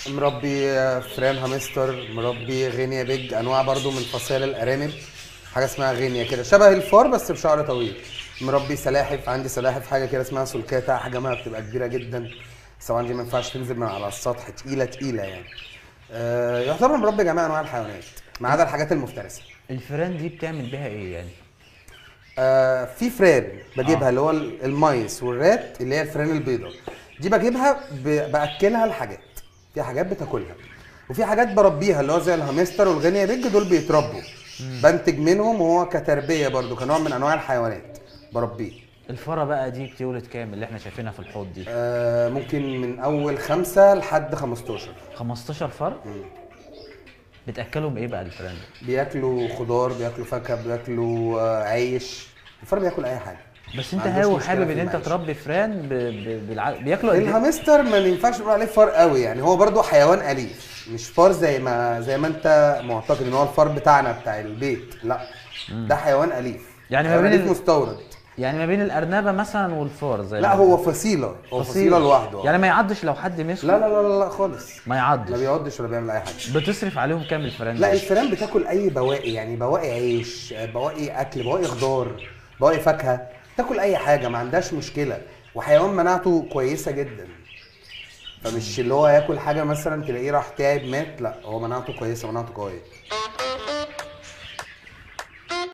مربي آه، فران هامستر مربي غينيا بيج انواع برضو من فصائل الارانب حاجه اسمها غينيا كده شبه الفار بس بشعر طويل مربي سلاحف عندي سلاحف حاجه كده اسمها سلكاتا حجمها بتبقى كبيره جدا بس طبعا دي ما ينفعش تنزل من على السطح تقيله تقيله يعني آه، يعتبر مربي جميع انواع الحيوانات ما عدا الحاجات المفترسه الفيران دي بتعمل بيها ايه يعني آه في فران بجيبها اللي هو ال- المايس والرات اللي هي الفران البيضاء دي بجيبها ب- باكلها الحاجات في حاجات بتاكلها وفي حاجات بربيها اللي هو زي الهامستر والغينيا بيج دول بيتربوا بنتج منهم وهو كتربيه برضو كنوع من انواع الحيوانات بربيه الفاره بقى دي بتولد كام اللي احنا شايفينها في الحوض دي آه ممكن من اول خمسة لحد 15 15 فر بتاكلهم ايه بقى الفيران دي بياكلوا خضار بياكلوا فاكهه بياكلوا آه عيش الفار بياكل اي حاجه بس انت ما عندوش هاو مشكلة حابب في ان انت المعيشة. تربي فران ب... ب... بالع... بياكلوا قد إيه؟ الهامستر ما ينفعش نقول عليه فار قوي يعني هو برضو حيوان اليف مش فار زي ما زي ما انت معتقد ان هو الفار بتاعنا بتاع البيت لا ده حيوان اليف يعني ما حيوان بين أليف ال- مستورد يعني ما بين الارنبه مثلا والفار زي لا ما- هو فصيله هو فصيله لوحده يعني ما يعضش لو حد مسكه لا لا لا لا, لا خالص ما ما يعضش بيقعدش ولا بيعمل اي حاجه بتصرف عليهم كام الفيران لا دول؟ الفئران بتاكل اي بواقي يعني بواقي عيش بواقي اكل بواقي خضار بواقي فاكهه تاكل اي حاجه ما عندهاش مشكله وحيوان مناعته كويسه جدا فمش اللي هو ياكل حاجه مثلا تلاقيه راح تعب مات لا هو مناعته كويسه مناعته قويه